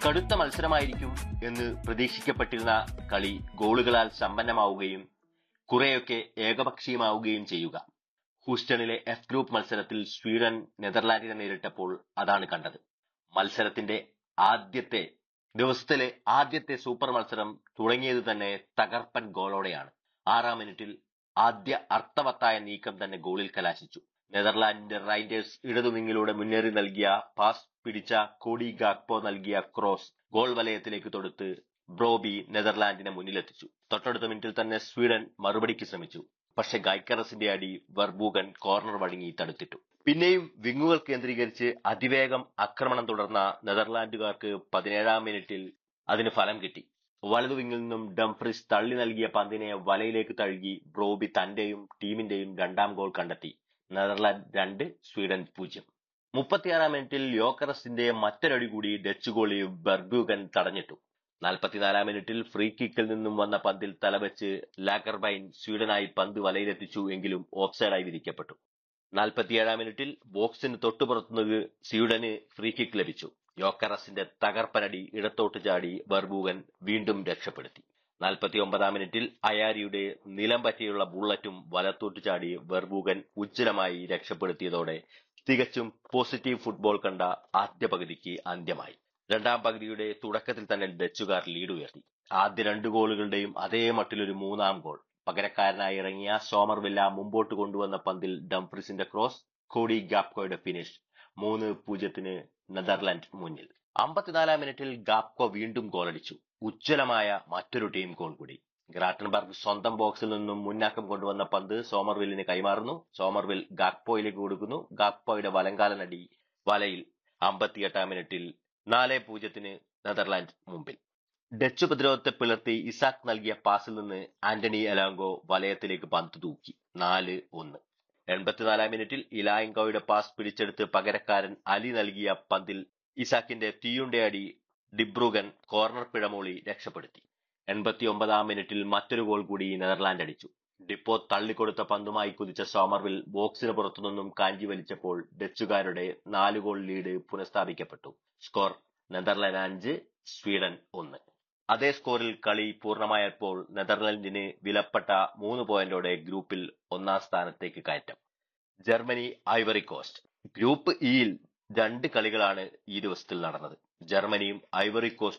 കടുത്ത മത്സരമായിരിക്കും എന്ന് പ്രതീക്ഷിക്കപ്പെട്ടിരുന്ന കളി ഗോളുകളാൽ സമ്പന്നമാവുകയും കുറെയൊക്കെ ഏകപക്ഷീയമാവുകയും ചെയ്യുക ഹൂസ്റ്റണിലെ എഫ് ഗ്രൂപ്പ് മത്സരത്തിൽ സ്വീഡൻ നെതർലാൻഡിനെ നേരിട്ടപ്പോൾ അതാണ് കണ്ടത് മത്സരത്തിന്റെ ആദ്യത്തെ ദിവസത്തിലെ ആദ്യത്തെ സൂപ്പർ മത്സരം തുടങ്ങിയത് തന്നെ തകർപ്പൻ ഗോളോടെയാണ് ആറാം മിനിറ്റിൽ ആദ്യ അർത്ഥവത്തായ നീക്കം തന്നെ ഗോളിൽ കലാശിച്ചു നെതർലാൻഡിന്റെ റൈൻഡേഴ്സ് ഇടതുവിങ്ങിലൂടെ മുന്നേറി നൽകിയ പാസ് പിടിച്ച കോഡി ഗാക്പോ നൽകിയ ക്രോസ് ഗോൾ വലയത്തിലേക്ക് തൊടുത്ത് ബ്രോബി നെതർലാൻഡിനെ മുന്നിലെത്തിച്ചു തൊട്ടടുത്ത മിനിറ്റിൽ തന്നെ സ്വീഡൻ മറുപടിക്ക് ശ്രമിച്ചു പക്ഷെ ഗൈക്കറസിന്റെ അടി വെർബൂഗൻ കോർണർ വഴങ്ങി തടുത്തിട്ടു പിന്നെയും വിങ്ങുകൾ കേന്ദ്രീകരിച്ച് അതിവേഗം ആക്രമണം തുടർന്ന നെതർലാൻഡുകാർക്ക് പതിനേഴാം മിനിറ്റിൽ അതിന് ഫലം കിട്ടി വലതു വിങ്ങിൽ നിന്നും ഡംഫ്രിസ് തള്ളി നൽകിയ പന്തിനെ വലയിലേക്ക് തഴുകി ബ്രോബി തന്റെയും ടീമിന്റെയും രണ്ടാം ഗോൾ കണ്ടെത്തി നെതർലാൻഡ് രണ്ട് സ്വീഡൻ പൂജ്യം മുപ്പത്തിയാറാം മിനിറ്റിൽ യോക്കറസിന്റെ മറ്റൊരടി കൂടി ഡച്ച് ഗോളി ബെർബ്യൂഗൻ തടഞ്ഞിട്ടു നാൽപ്പത്തിനാലാം മിനിറ്റിൽ ഫ്രീ കിക്കിൽ നിന്നും വന്ന പന്തിൽ തലവെച്ച് ലാക്കർബൈൻ സ്വീഡനായി പന്ത് വലയിലെത്തിച്ചു എങ്കിലും ഓഫ്സൈഡായി വിധിക്കപ്പെട്ടു നാൽപ്പത്തിയേഴാം മിനിറ്റിൽ ബോക്സിന് തൊട്ടുപുറത്തുനിന്ന് സ്വീഡന് ഫ്രീ കിക്ക് ലഭിച്ചു യോക്കറസിന്റെ തകർപ്പനടി ഇടത്തോട്ട് ചാടി ബർബൂഗൻ വീണ്ടും രക്ഷപ്പെടുത്തി നാൽപ്പത്തി ഒമ്പതാം മിനിറ്റിൽ അയാരിയുടെ നിലം പറ്റിയുള്ള ബുള്ളറ്റും വലത്തോട്ട് ചാടി വെർബൂഗൻ ഉജ്ജ്വലമായി രക്ഷപ്പെടുത്തിയതോടെ തികച്ചും പോസിറ്റീവ് ഫുട്ബോൾ കണ്ട ആദ്യ പകുതിക്ക് അന്ത്യമായി രണ്ടാം പകുതിയുടെ തുടക്കത്തിൽ തന്നെ ഡച്ചുകാർ ലീഡ് ഉയർത്തി ആദ്യ രണ്ട് ഗോളുകളുടെയും അതേ മട്ടിലൊരു മൂന്നാം ഗോൾ പകരക്കാരനായി ഇറങ്ങിയ സോമർവില്ല മുമ്പോട്ട് കൊണ്ടുവന്ന പന്തിൽ ഡംഫ്രിസിന്റെ ക്രോസ് കോഡി ഗാപ്കോയുടെ ഫിനിഷ് മൂന്ന് പൂജ്യത്തിന് നെതർലൻഡ് മുന്നിൽ അമ്പത്തിനാലാം മിനിറ്റിൽ ഗാപ്കോ വീണ്ടും ഗോളടിച്ചു ഉജ്ജ്വലമായ മറ്റൊരു ടീം ഗോൾ കൂടി ഗ്രാറ്റൻബർഗ് സ്വന്തം ബോക്സിൽ നിന്നും മുന്നാക്കം കൊണ്ടുവന്ന പന്ത് സോമർവില്ലിന് കൈമാറുന്നു സോമർവിൽ ഗാക്പോയിലേക്ക് കൊടുക്കുന്നു ഗാക്പോയുടെ വലങ്കാലനടി വലയിൽ അമ്പത്തിയെട്ടാം മിനിറ്റിൽ നാല് പൂജ്യത്തിന് നെതർലാൻഡ് മുമ്പിൽ ഡച്ച് പ്രതിരോധത്തെ പിളർത്തി ഇസാക്ക് നൽകിയ പാസിൽ നിന്ന് ആന്റണി എലാങ്കോ വലയത്തിലേക്ക് പന്ത് തൂക്കി നാല് ഒന്ന് എൺപത്തിനാലാം മിനിറ്റിൽ ഇലായങ്കോയുടെ പാസ് പിടിച്ചെടുത്ത് പകരക്കാരൻ അലി നൽകിയ പന്തിൽ ഇസാക്കിന്റെ തീയുണ്ട അടി ഡിബ്രൂഗൻ കോർണർ പിഴമൂളി രക്ഷപ്പെടുത്തി എൺപത്തി ഒമ്പതാം മിനിറ്റിൽ മറ്റൊരു ഗോൾ കൂടി നെതർലാൻഡ് അടിച്ചു ഡിപ്പോ തള്ളിക്കൊടുത്ത പന്തുമായി കുതിച്ച സോമർവിൽ ബോക്സിന് പുറത്തുനിന്നും കാഞ്ചി വലിച്ചപ്പോൾ ഡച്ചുകാരുടെ നാല് ഗോൾ ലീഡ് പുനഃസ്ഥാപിക്കപ്പെട്ടു സ്കോർ നെതർലാൻഡ് അഞ്ച് സ്വീഡൻ ഒന്ന് അതേ സ്കോറിൽ കളി പൂർണ്ണമായപ്പോൾ നെതർലൻഡിന് വിലപ്പെട്ട മൂന്ന് പോയിന്റോടെ ഗ്രൂപ്പിൽ ഒന്നാം സ്ഥാനത്തേക്ക് കയറ്റം ജർമ്മനി ഐവറി കോസ്റ്റ് ഗ്രൂപ്പ് ഇയിൽ രണ്ട് കളികളാണ് ഈ ദിവസത്തിൽ നടന്നത് ജർമ്മനിയും ഐവറി കോസ്റ്റും